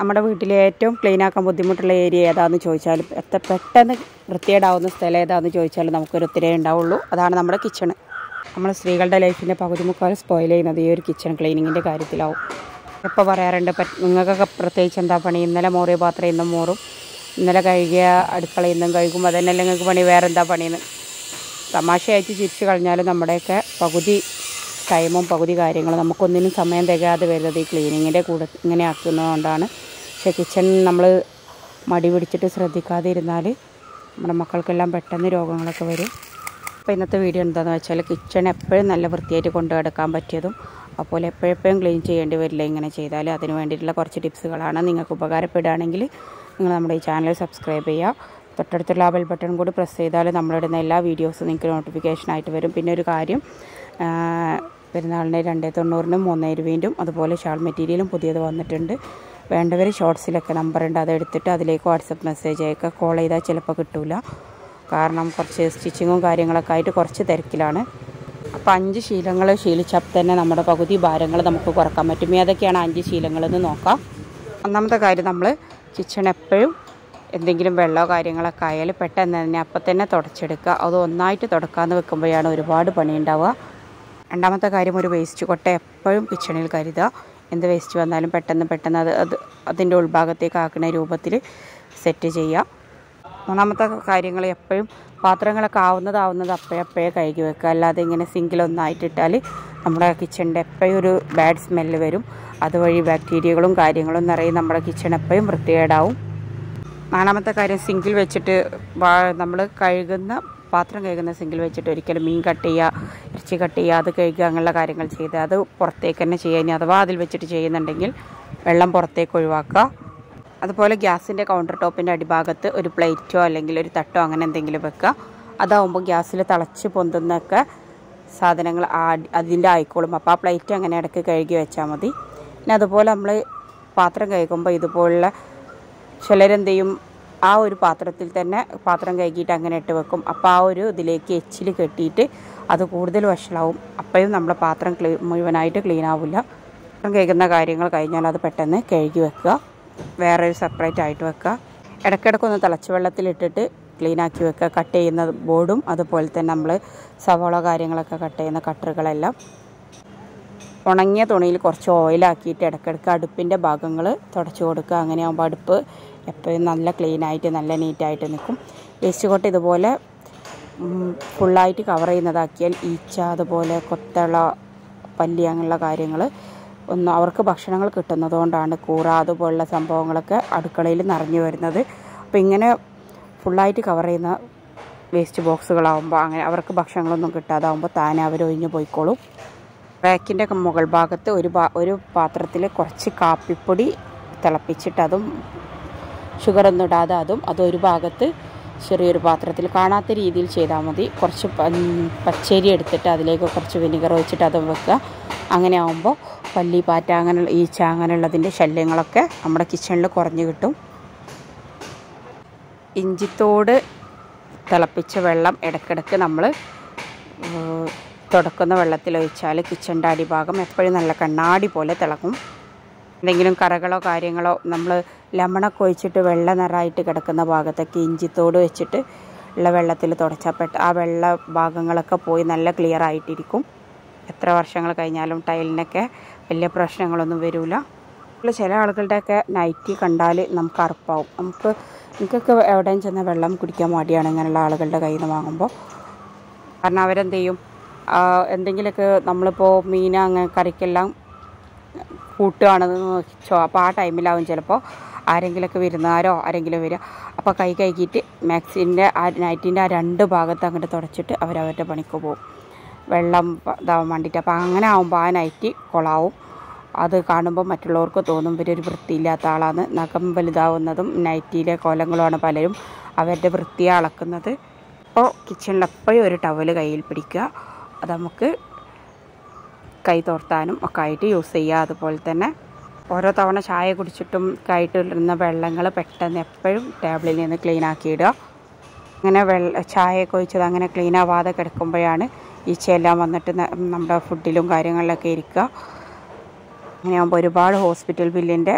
നമ്മുടെ വീട്ടിലെ ഏറ്റവും ക്ലീൻ ആക്കാൻ ബുദ്ധിമുട്ടുള്ള ഏരിയ ഏതാണെന്ന് ചോദിച്ചാലും എത്ര പെട്ടെന്ന് വൃത്തികേടാവുന്ന സ്ഥലം ഏതാണെന്ന് ചോദിച്ചാലും നമുക്കൊരു ഉത്തരവേ ഉണ്ടാവുള്ളൂ അതാണ് നമ്മുടെ കിച്ചണ് നമ്മൾ സ്ത്രീകളുടെ ലൈഫിൻ്റെ പകുതി മുക്കാൽ സ്പോയിൽ ചെയ്യുന്നത് ഈ ഒരു കിച്ചൺ ക്ലീനിങ്ങിൻ്റെ കാര്യത്തിലാവും എപ്പോൾ പറയാറുണ്ട് പറ്റ് നിങ്ങൾക്കൊക്കെ പ്രത്യേകിച്ച് എന്താ പണി ഇന്നലെ മോറിയ പാത്രം ഇന്നും മോറും ഇന്നലെ കഴുകിയ അടുക്കള ഇന്നും കഴുകും അതന്നെയല്ലേ നിങ്ങൾക്ക് പണി വേറെ എന്താ പണിയെന്ന് തമാശയായിട്ട് ചിരിച്ചു കളഞ്ഞാലും നമ്മുടെയൊക്കെ പകുതി ടൈമും പകുതി കാര്യങ്ങളും നമുക്കൊന്നിനും സമയം തികയാതെ വരുന്നത് ഈ ക്ലീനിങ്ങിൻ്റെ കൂടെ ഇങ്ങനെ ആക്കുന്നതുകൊണ്ടാണ് പക്ഷേ കിച്ചൺ നമ്മൾ മടി പിടിച്ചിട്ട് ശ്രദ്ധിക്കാതെ ഇരുന്നാൽ നമ്മുടെ മക്കൾക്കെല്ലാം പെട്ടെന്ന് രോഗങ്ങളൊക്കെ വരും അപ്പോൾ ഇന്നത്തെ വീഡിയോ എന്താണെന്ന് വെച്ചാൽ കിച്ചൺ എപ്പോഴും നല്ല വൃത്തിയായിട്ട് കൊണ്ടു കിടക്കാൻ പറ്റിയതും അപ്പോൾ എപ്പോഴെപ്പോഴും ക്ലീൻ ചെയ്യേണ്ടി വരില്ല ഇങ്ങനെ ചെയ്താൽ അതിന് വേണ്ടിയിട്ടുള്ള കുറച്ച് ടിപ്സുകളാണ് നിങ്ങൾക്ക് ഉപകാരപ്പെടുകയാണെങ്കിൽ നിങ്ങൾ നമ്മുടെ ഈ ചാനൽ സബ്സ്ക്രൈബ് ചെയ്യുക തൊട്ടടുത്തുള്ള ആ ബെൽ ബട്ടൺ കൂടി പ്രസ് ചെയ്താൽ നമ്മളിടുന്ന എല്ലാ വീഡിയോസും നിങ്ങൾക്ക് നോട്ടിഫിക്കേഷനായിട്ട് വരും പിന്നെ ഒരു കാര്യം ആ, പെരുന്നാളിന് രണ്ടേ തൊണ്ണൂറിനും മൂന്നേ ഇരുപതിനും അതുപോലെ ഷാൾ മെറ്റീരിയലും പുതിയത് വന്നിട്ടുണ്ട് വേണ്ടവർ ഷോർട്സിലൊക്കെ നമ്പർ ഉണ്ട് അത് എടുത്തിട്ട് അതിലേക്ക് വാട്സപ്പ് മെസ്സേജ് അയക്കുക കോൾ ചെയ്താൽ ചിലപ്പോൾ കിട്ടില്ല കാരണം കുറച്ച് സ്റ്റിച്ചിങ്ങും കാര്യങ്ങളൊക്കെ ആയിട്ട് കുറച്ച് തിരക്കിലാണ് അപ്പോൾ അഞ്ച് ശീലങ്ങൾ ശീലിച്ചാൽ തന്നെ നമ്മുടെ പകുതി ഭാരങ്ങൾ നമുക്ക് കുറക്കാൻ പറ്റും ഏതൊക്കെയാണ് അഞ്ച് ശീലങ്ങളെന്ന് നോക്കാം ഒന്നാമത്തെ കാര്യം നമ്മൾ കിച്ചൺ എപ്പോഴും എന്തെങ്കിലും വെള്ളമോ കാര്യങ്ങളൊക്കെ ആയാൽ പെട്ടെന്ന് തന്നെ അപ്പം തന്നെ തുടച്ചെടുക്കുക അത് ഒന്നായിട്ട് തുടക്കാന്ന് വെക്കുമ്പോഴാണ് ഒരുപാട് പണി ഉണ്ടാവുക രണ്ടാമത്തെ കാര്യം ഒരു വേസ്റ്റ് കൊട്ട എപ്പോഴും കിച്ചണിൽ കരുതുക എന്ത് വേസ്റ്റ് വന്നാലും പെട്ടെന്ന് പെട്ടെന്ന് അത് അത് അതിൻ്റെ ഉൾഭാഗത്തേക്ക് ആക്കുന്ന രൂപത്തിൽ സെറ്റ് ചെയ്യുക മൂന്നാമത്തെ കാര്യങ്ങൾ എപ്പോഴും പാത്രങ്ങളൊക്കെ ആവുന്നത് ആവുന്നത് അപ്പോഴപ്പോഴേ കഴുകി വെക്കുക അല്ലാതെ ഇങ്ങനെ സിങ്കിലൊന്നായിട്ടിട്ടാൽ നമ്മുടെ കിച്ചണിൻ്റെ എപ്പോഴും ഒരു ബാഡ് സ്മെല്ല് വരും അതുവഴി ബാക്ടീരിയകളും കാര്യങ്ങളും നിറയും നമ്മുടെ കിച്ചൺ എപ്പോഴും വൃത്തികേടാവും നാലാമത്തെ കാര്യം സിങ്കിൽ വെച്ചിട്ട് നമ്മൾ കഴുകുന്ന പാത്രം കഴുകുന്ന സിങ്കിൽ വെച്ചിട്ട് ഒരിക്കലും മീൻ കട്ട് ചെയ്യുക ഇറച്ചി കട്ട് ചെയ്യുക അത് കഴുകുക അങ്ങനെയുള്ള കാര്യങ്ങൾ ചെയ്ത് അത് പുറത്തേക്ക് തന്നെ ചെയ്യുക ഇനി അഥവാ അതിൽ വെച്ചിട്ട് ചെയ്യുന്നുണ്ടെങ്കിൽ വെള്ളം പുറത്തേക്ക് ഒഴിവാക്കുക അതുപോലെ ഗ്യാസിൻ്റെ കൗണ്ടർ ടോപ്പിൻ്റെ അടിഭാഗത്ത് ഒരു പ്ലേറ്റോ അല്ലെങ്കിൽ ഒരു തട്ടോ അങ്ങനെ എന്തെങ്കിലും വെക്കുക അതാവുമ്പോൾ ഗ്യാസിൽ തിളച്ച് പൊന്തുന്നൊക്കെ സാധനങ്ങൾ ആ- അതിൻ്റെ ആയിക്കോളും അപ്പോൾ ആ പ്ലേറ്റ് അങ്ങനെ ഇടയ്ക്ക് കഴുകി വെച്ചാൽ മതി പിന്നെ അതുപോലെ നമ്മൾ പാത്രം കഴുകുമ്പോൾ ഇതുപോലുള്ള ചിലരെന്ത് ചെയ്യും ആ ഒരു പാത്രത്തിൽ തന്നെ പാത്രം കഴുകിയിട്ട് അങ്ങനെ ഇട്ട് വെക്കും അപ്പോൾ ആ ഒരു ഇതിലേക്ക് എച്ചിൽ കെട്ടിയിട്ട് അത് കൂടുതൽ വഷളാവും അപ്പോഴും നമ്മുടെ പാത്രം ക്ലീ മുഴുവനായിട്ട് ക്ലീൻ ആവില്ല പാത്രം കഴുകുന്ന കാര്യങ്ങൾ കഴിഞ്ഞാൽ അത് പെട്ടെന്ന് കഴുകി വെക്കുക വേറെ ഒരു സെപ്പറേറ്റ് ആയിട്ട് വെക്കുക ഇടയ്ക്കിടയ്ക്കൊന്ന് തിളച്ച വെള്ളത്തിലിട്ടിട്ട് ക്ലീൻ ആക്കി വെക്കുക കട്ട് ചെയ്യുന്ന ബോർഡും അതുപോലെ തന്നെ നമ്മൾ സവാള കാര്യങ്ങളൊക്കെ കട്ട് ചെയ്യുന്ന കട്ടറുകളെല്ലാം ഉണങ്ങിയ തുണിയിൽ കുറച്ച് ഓയിലാക്കിയിട്ട് ഇടയ്ക്കിടയ്ക്ക് അടുപ്പിൻ്റെ ഭാഗങ്ങൾ തുടച്ചു കൊടുക്കുക അങ്ങനെയാകുമ്പോൾ അടുപ്പ് എപ്പോഴും നല്ല ക്ലീൻ ആയിട്ട് നല്ല നീറ്റായിട്ട് നിൽക്കും വേസ്റ്റ് കൊട്ട് ഇതുപോലെ ഫുള്ളായിട്ട് കവർ ചെയ്യുന്നതാക്കിയാൽ ഈച്ച അതുപോലെ കൊത്തള പല്ലി അങ്ങനെയുള്ള കാര്യങ്ങൾ ഒന്ന് അവർക്ക് ഭക്ഷണങ്ങൾ കിട്ടുന്നതുകൊണ്ടാണ് കൂറ അതുപോലുള്ള സംഭവങ്ങളൊക്കെ അടുക്കളയിൽ നിറഞ്ഞു വരുന്നത് അപ്പോൾ ഇങ്ങനെ ഫുള്ളായിട്ട് കവർ ചെയ്യുന്ന വേസ്റ്റ് ബോക്സുകളാകുമ്പോൾ അങ്ങനെ അവർക്ക് ഭക്ഷണങ്ങളൊന്നും കിട്ടാതാവുമ്പോൾ താനെ അവർ ഒഴിഞ്ഞു പോയിക്കോളും റാക്കിൻ്റെ ഒക്കെ മുകൾ ഭാഗത്ത് ഒരു പാ- ഒരു പാത്രത്തിൽ കുറച്ച് കാപ്പിപ്പൊടി തിളപ്പിച്ചിട്ട് അതും ഷുഗറൊന്നും ഇടാതെ അതും അതൊരു ഭാഗത്ത് ചെറിയൊരു പാത്രത്തിൽ കാണാത്ത രീതിയിൽ ചെയ്താൽ മതി കുറച്ച് പ- പച്ചരി എടുത്തിട്ട് അതിലേക്ക് കുറച്ച് വിനിഗർ ഒഴിച്ചിട്ട് അതും വെക്കുക അങ്ങനെ ആകുമ്പോൾ പല്ലി പാറ്റ അങ്ങനെയുള്ള ഈച്ച അങ്ങനെയുള്ളതിൻ്റെ ശല്യങ്ങളൊക്കെ നമ്മുടെ കിച്ചണിൽ കുറഞ്ഞു കിട്ടും ഇഞ്ചിത്തോട് തിളപ്പിച്ച വെള്ളം ഇടയ്ക്കിടയ്ക്ക് നമ്മൾ തുടക്കുന്ന വെള്ളത്തിൽ ഒഴിച്ചാൽ കിച്ചണിൻ്റെ അടിഭാഗം എപ്പോഴും നല്ല കണ്ണാടി പോലെ തിളങ്ങും എന്തെങ്കിലും കറകളോ കാര്യങ്ങളോ നമ്മൾ ലെമണൊക്കെ ഒഴിച്ചിട്ട് വെള്ള നിറായിട്ട് കിടക്കുന്ന ഭാഗത്തൊക്കെ ഇഞ്ചിത്തോട് വെച്ചിട്ട് ഉള്ള വെള്ളത്തിൽ തുടച്ചാൽ പെട്ട ആ വെള്ള ഭാഗങ്ങളൊക്കെ പോയി നല്ല ക്ലിയർ ആയിട്ടിരിക്കും എത്ര വർഷങ്ങൾ കഴിഞ്ഞാലും ടൈലിനൊക്കെ വലിയ പ്രശ്നങ്ങളൊന്നും വരില്ല ചില ആളുകളുടെയൊക്കെ നൈറ്റി കണ്ടാൽ നമുക്ക് അറപ്പാവും നമുക്ക് എനിക്കൊക്കെ എവിടെയും ചെന്ന വെള്ളം കുടിക്കാൻ മടിയാണ് ഇങ്ങനെയുള്ള ആളുകളുടെ കയ്യിൽ നിന്ന് വാങ്ങുമ്പോൾ കാരണം അവരെന്ത് ചെയ്യും ആ, എന്തെങ്കിലുമൊക്കെ നമ്മളിപ്പോൾ മീൻ അങ്ങനെ കറിക്കെല്ലാം കൂട്ടുകയാണെന്ന് വെച്ചോ അപ്പോൾ ആ ടൈമിലാവും ചിലപ്പോൾ ആരെങ്കിലുമൊക്കെ വരുന്നാരോ ആരെങ്കിലും വരിക അപ്പോൾ കൈ കഴുകിയിട്ട് മാക്സിൻ്റെ ആ നൈറ്റിൻ്റെ ആ രണ്ട് ഭാഗത്ത് അങ്ങോട്ട് തുടച്ചിട്ട് അവരവരുടെ പണിക്ക് പോകും വെള്ളം പ- ഇതാവാൻ വേണ്ടിയിട്ട് അപ്പോൾ അങ്ങനെ ആകുമ്പോൾ ആ നൈറ്റി കൊളാവും അത് കാണുമ്പോൾ മറ്റുള്ളവർക്ക് തോന്നും ഇവരൊരു വൃത്തിയില്ലാത്ത ആളാണ് നഖം വലുതാവുന്നതും നൈറ്റിയിലെ കോലങ്ങളുമാണ് പലരും അവരുടെ വൃത്തിയെ അളക്കുന്നത് അപ്പോൾ കിച്ചണിൽ എപ്പോഴും ഒരു ടവല് കയ്യിൽ പിടിക്കുക അത് നമുക്ക് കൈ തോർത്താനും ഒക്കെ ആയിട്ട് യൂസ് ചെയ്യുക അതുപോലെ തന്നെ ഓരോ തവണ ചായ കുടിച്ചിട്ടും കൈയിട്ടിരുന്ന വെള്ളങ്ങൾ പെട്ടെന്ന് എപ്പോഴും ടേബിളിൽ നിന്ന് ക്ലീൻ ആക്കിയിടുക അങ്ങനെ വെള്ള ചായയൊക്കെ ഒഴിച്ചത് അങ്ങനെ ക്ലീൻ ആവാതെ കിടക്കുമ്പോഴാണ് ഈച്ചയെല്ലാം വന്നിട്ട് ന- നമ്മുടെ ഫുഡിലും കാര്യങ്ങളിലൊക്കെ ഇരിക്കുക അങ്ങനെയാകുമ്പോൾ ഒരുപാട് ഹോസ്പിറ്റൽ ബില്ലിൻ്റെ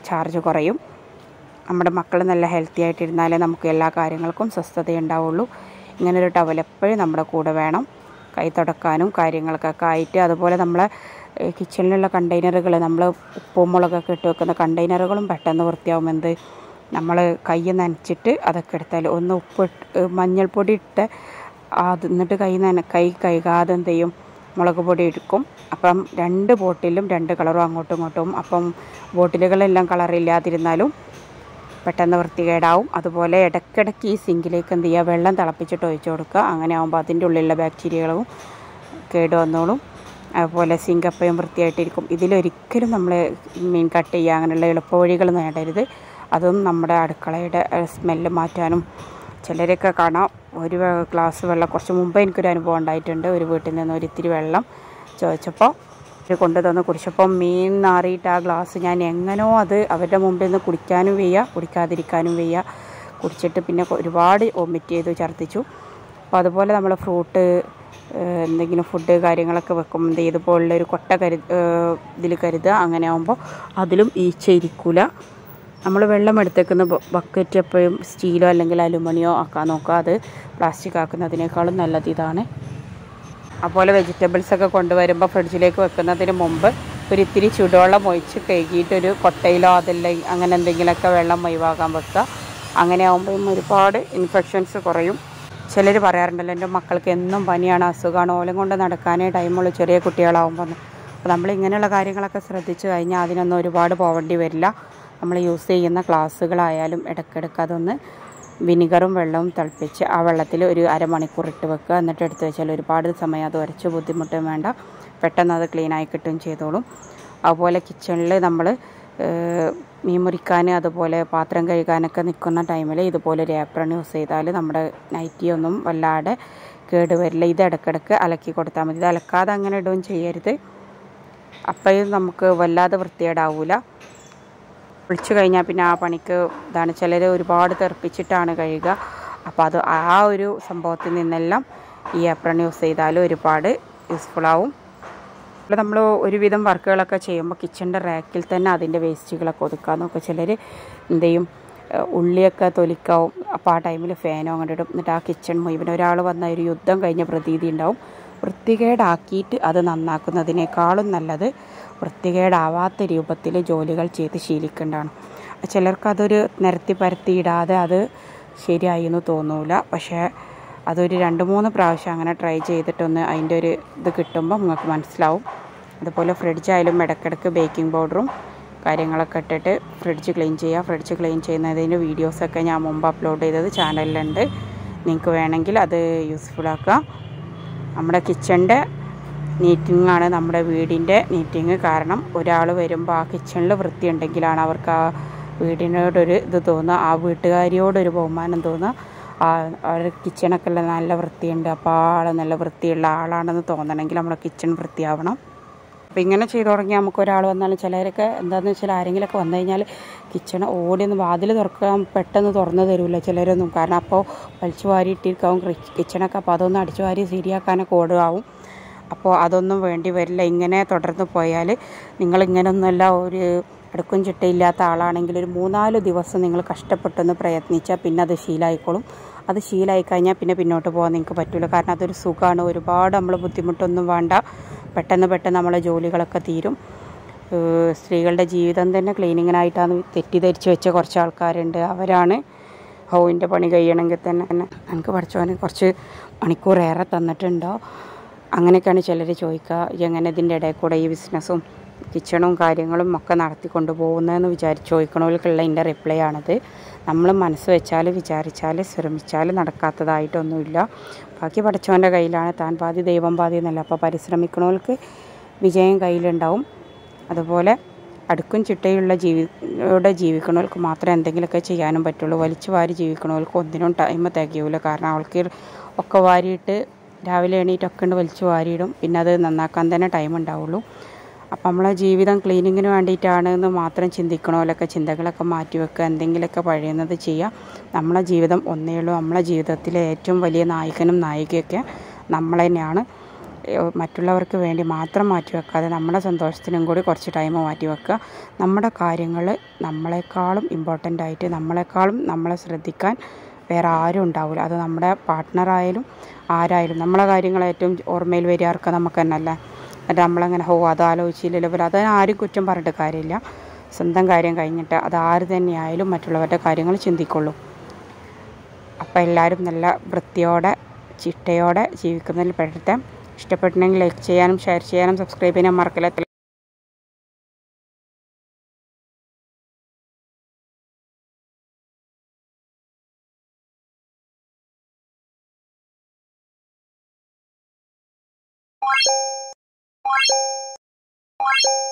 ചാർജ് കുറയും നമ്മുടെ മക്കൾ നല്ല ഹെൽത്തി ആയിട്ടിരുന്നാലേ നമുക്ക് എല്ലാ കാര്യങ്ങൾക്കും സ്വസ്ഥതയുണ്ടാവുള്ളൂ ഇങ്ങനൊരു ടവൽ എപ്പോഴും നമ്മുടെ കൂടെ വേണം കൈ തുടക്കാനും കാര്യങ്ങൾക്കൊക്കെ ആയിട്ട് അതുപോലെ നമ്മളെ ഏഹ്, കിച്ചണിലുള്ള കണ്ടെയ്നറുകൾ നമ്മൾ ഉപ്പും മുളകൊക്കെ ഇട്ട് വെക്കുന്ന കണ്ടെയ്നറുകളും പെട്ടെന്ന് വൃത്തിയാവും എന്ത് നമ്മൾ കൈ നനച്ചിട്ട് അതൊക്കെ എടുത്താൽ ഒന്ന് ഉപ്പ് ഇട്ട് ഏഹ്, മഞ്ഞൾപ്പൊടി ഇട്ട് അത് എന്നിട്ട് കൈ നന കൈ കഴുകാതെ എന്ത് ചെയ്യും മുളക് പൊടി എടുക്കും അപ്പം രണ്ട് ബോട്ടിലും രണ്ട് കളറും അങ്ങോട്ടും ഇങ്ങോട്ടും അപ്പം ബോട്ടിലുകളെല്ലാം കളറില്ലാതിരുന്നാലും പെട്ടെന്ന് വൃത്തികേടാവും അതുപോലെ ഇടയ്ക്കിടയ്ക്ക് ഈ സിങ്കിലേക്ക് എന്ത് ചെയ്യുക വെള്ളം തിളപ്പിച്ചിട്ട് ഒഴിച്ചു കൊടുക്കുക അങ്ങനെ ആകുമ്പോൾ അതിൻ്റെ ഉള്ളിലുള്ള ബാക്ടീരിയകളും കേട് വന്നോളും അതുപോലെ സിങ്ക് എപ്പോഴും വൃത്തിയായിട്ടിരിക്കും ഇതിലൊരിക്കലും നമ്മൾ മീൻ കട്ട് ചെയ്യുക അങ്ങനെയുള്ള എളുപ്പവഴികൾ നേടരുത് അതും നമ്മുടെ അടുക്കളയുടെ സ്മെല്ല് മാറ്റാനും ചിലരൊക്കെ കാണാം ഒരു വെ- ഗ്ലാസ് വെള്ളം കുറച്ച് മുമ്പ് എനിക്കൊരു അനുഭവം ഉണ്ടായിട്ടുണ്ട് ഒരു വീട്ടിൽ നിന്ന് ഒരു ഇത്തിരി വെള്ളം ചോദിച്ചപ്പോൾ അവർ കൊണ്ടു തന്ന് കുടിച്ചപ്പോൾ മീൻ നാറിയിട്ട് ആ ഗ്ലാസ് ഞാൻ എങ്ങനോ അത് അവരുടെ മുമ്പിൽ നിന്ന് കുടിക്കാനും വയ്യ കുടിക്കാതിരിക്കാനും വയ്യ കുടിച്ചിട്ട് പിന്നെ ഒരുപാട് വൊമിറ്റ് ചെയ്തു ഛർദ്ദിച്ചു അപ്പോൾ അതുപോലെ നമ്മൾ ഫ്രൂട്ട് ഏഹ്, എന്തെങ്കിലും ഫുഡ് കാര്യങ്ങളൊക്കെ വെക്കുമ്പോൾ എന്ത് ഇതുപോലുള്ള ഒരു കൊട്ട കരു ഇതിൽ കരുതുക അങ്ങനെ ആകുമ്പോൾ അതിലും ഈച്ച ഇരിക്കില്ല നമ്മൾ വെള്ളം എടുത്തേക്കുന്ന ബക്കറ്റ് എപ്പോഴും സ്റ്റീലോ അല്ലെങ്കിൽ അലുമിനിയോ ആക്കാൻ നോക്കുക അത് പ്ലാസ്റ്റിക് ആക്കുന്നതിനേക്കാളും നല്ലത് ഇതാണ് അതുപോലെ വെജിറ്റബിൾസ് ഒക്കെ കൊണ്ടുവരുമ്പോൾ ഫ്രിഡ്ജിലേക്ക് വെക്കുന്നതിന് മുമ്പ് ഒരു ഇത്തിരി ചൂടുവെള്ളം ഒഴിച്ച് കഴുകിയിട്ടൊരു കൊട്ടയിലോ അതല്ല അങ്ങനെ എന്തെങ്കിലുമൊക്കെ വെള്ളം ഒഴിവാക്കാൻ വെക്കുക അങ്ങനെ ആകുമ്പോഴും ഒരുപാട് ഇൻഫെക്ഷൻസ് കുറയും ചിലർ പറയാറുണ്ടല്ലോ എൻ്റെ മക്കൾക്ക് എന്നും പനിയാണ് അസുഖമാണ് ഓലം കൊണ്ട് നടക്കാനേ ടൈമുള്ളൂ ചെറിയ കുട്ടികളാകുമ്പോൾ അപ്പോൾ നമ്മൾ ഇങ്ങനെയുള്ള കാര്യങ്ങളൊക്കെ ശ്രദ്ധിച്ചു കഴിഞ്ഞാൽ അതിനൊന്നും ഒരുപാട് പോവേണ്ടി വരില്ല നമ്മൾ യൂസ് ചെയ്യുന്ന ഗ്ലാസ്സുകളായാലും ഇടയ്ക്കിടയ്ക്ക് അതൊന്ന് വിനിഗറും വെള്ളവും തിളപ്പിച്ച് ആ വെള്ളത്തിൽ ഒരു അരമണിക്കൂർ ഇട്ട് വെക്കുക എന്നിട്ട് എടുത്ത് വെച്ചാൽ ഒരുപാട് സമയം അത് ഉരച്ച് ബുദ്ധിമുട്ടും വേണ്ട പെട്ടെന്ന് അത് ക്ലീനായി കിട്ടുകയും ചെയ്തോളും അതുപോലെ കിച്ചണിൽ നമ്മൾ മീൻ മുറിക്കാൻ അതുപോലെ പാത്രം കഴുകാനൊക്കെ നിൽക്കുന്ന ടൈമിൽ ഇതുപോലെ ഒരു ഏപ്രൺ യൂസ് ചെയ്താൽ നമ്മുടെ നൈറ്റി ഒന്നും വല്ലാതെ കേടുവരില്ല ഇത് ഇടയ്ക്കിടയ്ക്ക് അലക്കി കൊടുത്താൽ മതി ഇത് അലക്കാതെ അങ്ങനെ ഇടുകയും ചെയ്യരുത് അപ്പോഴും നമുക്ക് വല്ലാതെ വൃത്തികേടാവില്ല കുളിച്ചു കഴിഞ്ഞാൽ പിന്നെ ആ പണിക്ക് ഇതാണ് ചിലർ ഒരുപാട് തെറിപ്പിച്ചിട്ടാണ് കഴുകുക അപ്പോൾ അത് ആ ഒരു സംഭവത്തിൽ നിന്നെല്ലാം ഈ ഏപ്രൺ യൂസ് ചെയ്താൽ ഒരുപാട് യൂസ്ഫുള്ളാവും ഇവിടെ നമ്മൾ ഒരുവിധം വർക്കുകളൊക്കെ ചെയ്യുമ്പോൾ കിച്ചണിൻ്റെ റാക്കിൽ തന്നെ അതിൻ്റെ വേസ്റ്റുകളൊക്കെ ഒതുക്കാൻ നോക്കുക ചിലർ എന്ത് ചെയ്യും ഏഹ് ഉള്ളിയൊക്കെ തൊലിക്കാവും അപ്പോൾ ആ ടൈമിൽ ഫാനോ അങ്ങോട്ട് ഇടും എന്നിട്ട് ആ കിച്ചൺ മുഴുവൻ ഒരാൾ വന്ന ഒരു യുദ്ധം കഴിഞ്ഞ പ്രതീതി ഉണ്ടാവും വൃത്തികേടാക്കിയിട്ട് അത് നന്നാക്കുന്നതിനേക്കാളും നല്ലത് വൃത്തികേടാവാത്ത രൂപത്തിൽ ജോലികൾ ചെയ്ത് ശീലിക്കേണ്ടതാണ് ചിലർക്ക് അതൊരു നിരത്തി പരത്തി ഇടാതെ അത് ശരിയായി എന്ന് തോന്നൂല പക്ഷേ അതൊരു രണ്ട് മൂന്ന് പ്രാവശ്യം അങ്ങനെ ട്രൈ ചെയ്തിട്ടൊന്ന് അതിൻ്റെ ഒരു ഇത് കിട്ടുമ്പോൾ നിങ്ങൾക്ക് മനസ്സിലാവും അതുപോലെ ഫ്രിഡ്ജായാലും ഇടയ്ക്കിടയ്ക്ക് ബേക്കിംഗ് പൗഡറും കാര്യങ്ങളൊക്കെ ഇട്ടിട്ട് ഫ്രിഡ്ജ് ക്ലീൻ ചെയ്യുക ഫ്രിഡ്ജ് ക്ലീൻ ചെയ്യുന്നതിൻ്റെ വീഡിയോസൊക്കെ ഞാൻ മുമ്പ് അപ്ലോഡ് ചെയ്തത് ചാനലിലുണ്ട് നിങ്ങൾക്ക് വേണമെങ്കിൽ അത് യൂസ്ഫുൾ ആക്കുക നമ്മുടെ കിച്ചണിൻ്റെ നീറ്റിംഗ് ആണ് നമ്മുടെ വീടിൻ്റെ നീറ്റിംഗ് കാരണം ഒരാൾ വരുമ്പോൾ ആ കിച്ചണിൽ വൃത്തി ഉണ്ടെങ്കിലാണ് അവർക്ക് ആ വീടിനോടൊരു ഇത് തോന്നുക ആ വീട്ടുകാരിയോടൊരു ബഹുമാനം തോന്നുക ആ അവരുടെ കിച്ചണൊക്കെ ഉള്ള നല്ല വൃത്തിയുണ്ട് അപ്പോൾ ആ ആൾ നല്ല വൃത്തിയുള്ള ആളാണെന്ന് തോന്നണമെങ്കിൽ നമ്മുടെ കിച്ചൺ വൃത്തിയാവണം അപ്പോൾ ഇങ്ങനെ ചെയ്തു തുടങ്ങിയാൽ നമുക്ക് ഒരാൾ വന്നാലും ചിലരൊക്കെ എന്താണെന്ന് വെച്ചാൽ ആരെങ്കിലുമൊക്കെ വന്നു കഴിഞ്ഞാൽ കിച്ചൺ ഓടിയൊന്ന് വാതിൽ തുറക്കാൻ പെട്ടെന്ന് തുറന്നു തരില്ല ചിലരൊന്നും കാരണം അപ്പോൾ വലിച്ചു വാരി ഇട്ടിരിക്കാവും കിച്ചണൊക്കെ അപ്പോൾ അതൊന്ന് അടിച്ചു വാരി ശരിയാക്കാനൊക്കെ ഓടുകയാവും അപ്പോൾ അതൊന്നും വേണ്ടി വരില്ല ഇങ്ങനെ തുടർന്ന് പോയാൽ നിങ്ങളിങ്ങനൊന്നുമല്ല ഒരു അടുക്കും ചിട്ടയില്ലാത്ത ആളാണെങ്കിൽ ഒരു മൂന്നാല് ദിവസം നിങ്ങൾ കഷ്ടപ്പെട്ടൊന്ന് പ്രയത്നിച്ചാൽ പിന്നെ അത് ശീലമായിക്കോളും അത് ശീലമായി കഴിഞ്ഞാൽ പിന്നെ പിന്നോട്ട് പോകാൻ നിങ്ങൾക്ക് പറ്റില്ല കാരണം അതൊരു സുഖമാണ് ഒരുപാട് നമ്മൾ ബുദ്ധിമുട്ടൊന്നും വേണ്ട പെട്ടെന്ന് പെട്ടെന്ന് നമ്മളെ ജോലികളൊക്കെ തീരും ഏഹ് സ്ത്രീകളുടെ ജീവിതം തന്നെ ക്ലീനിങ്ങിനായിട്ടാണ് തെറ്റിദ്ധരിച്ച് വെച്ച കുറച്ച് ആൾക്കാരുണ്ട് അവരാണ് ഹൗവിൻ്റെ പണി കഴിയണമെങ്കിൽ തന്നെ എനിക്ക് പഠിച്ചവന് കുറച്ച് മണിക്കൂർ ഏറെ തന്നിട്ടുണ്ടോ അങ്ങനെയൊക്കെയാണ് ചിലർ ചോദിക്കുക "ഇയ്യ് എങ്ങനെ ഇതിൻ്റെ ഇടയിൽ കൂടെ ഈ ബിസിനസ്സും കിച്ചണും കാര്യങ്ങളും ഒക്കെ നടത്തിക്കൊണ്ട് പോകുന്നതെന്ന് വിചാരിച്ച് ചോദിക്കണവർക്കുള്ള എൻ്റെ റിപ്ലൈ ആണത് നമ്മൾ മനസ്സ് വെച്ചാൽ വിചാരിച്ചാൽ ശ്രമിച്ചാൽ നടക്കാത്തതായിട്ടൊന്നുമില്ല ബാക്കി പഠിച്ചവൻ്റെ കയ്യിലാണ് താൻ പാതി ദൈവം പാതി എന്നല്ല അപ്പോൾ പരിശ്രമിക്കണവർക്ക് വിജയം കയ്യിലുണ്ടാവും അതുപോലെ അടുക്കും ചിട്ടയുള്ള ജീവിയുടെ ജീവിക്കണവർക്ക് മാത്രമേ എന്തെങ്കിലുമൊക്കെ ചെയ്യാനും പറ്റുള്ളൂ വലിച്ചു വാരി ജീവിക്കണവർക്ക് ഒന്നിനും ടൈം തികയൂല കാരണം അവൾക്ക് ഒക്കെ വാരിയിട്ട് രാവിലെ എണീറ്റൊക്കെ ഉണ്ട് വലിച്ചു വാരിയിടും പിന്നെ അത് നന്നാക്കാൻ തന്നെ ടൈം ഉണ്ടാവുള്ളൂ അപ്പം നമ്മളെ ജീവിതം ക്ലീനിങ്ങിന് വേണ്ടിയിട്ടാണ് എന്ന് മാത്രം ചിന്തിക്കണമല്ലൊക്കെ ചിന്തകളൊക്കെ മാറ്റി വെക്കുക എന്തെങ്കിലുമൊക്കെ പഴയുന്നത് ചെയ്യുക നമ്മളെ ജീവിതം ഒന്നേ ഉള്ളൂ നമ്മളെ ജീവിതത്തിലെ ഏറ്റവും വലിയ നായകനും നായികയൊക്കെ നമ്മൾ തന്നെയാണ് ഏഹ്, മറ്റുള്ളവർക്ക് വേണ്ടി മാത്രം മാറ്റി വെക്കാതെ നമ്മുടെ സന്തോഷത്തിനും കൂടി കുറച്ച് ടൈം മാറ്റി വെക്കുക നമ്മുടെ കാര്യങ്ങൾ നമ്മളെക്കാളും ഇമ്പോർട്ടൻ്റ് ആയിട്ട് നമ്മളെക്കാളും നമ്മളെ ശ്രദ്ധിക്കാൻ വേറെ ആരും ഉണ്ടാവില്ല അത് നമ്മുടെ പാർട്ട്ണറായാലും ആരായാലും നമ്മളെ കാര്യങ്ങൾ ഏറ്റവും ഓർമ്മയിൽ വരിക ആർക്കാ നമുക്ക് തന്നെയല്ലേ എന്നിട്ട് നമ്മളങ്ങനെ ഹോ അത് ആലോചിച്ചില്ലല്ലോ പോലെ അത് ആരും കുറ്റം പറഞ്ഞിട്ട് കാര്യമില്ല സ്വന്തം കാര്യം കഴിഞ്ഞിട്ട് അത് ആര് തന്നെയായാലും മറ്റുള്ളവരുടെ കാര്യങ്ങൾ ചിന്തിക്കുള്ളൂ അപ്പോൾ എല്ലാവരും നല്ല വൃത്തിയോടെ ചിട്ടയോടെ ജീവിക്കുന്നതിൽ പെടട്ടെ ഇഷ്ടപ്പെട്ടിട്ടുണ്ടെങ്കിൽ ലൈക്ക് ചെയ്യാനും ഷെയർ ചെയ്യാനും സബ്സ്ക്രൈബ് ചെയ്യാനും മറക്കില്ല Thank you.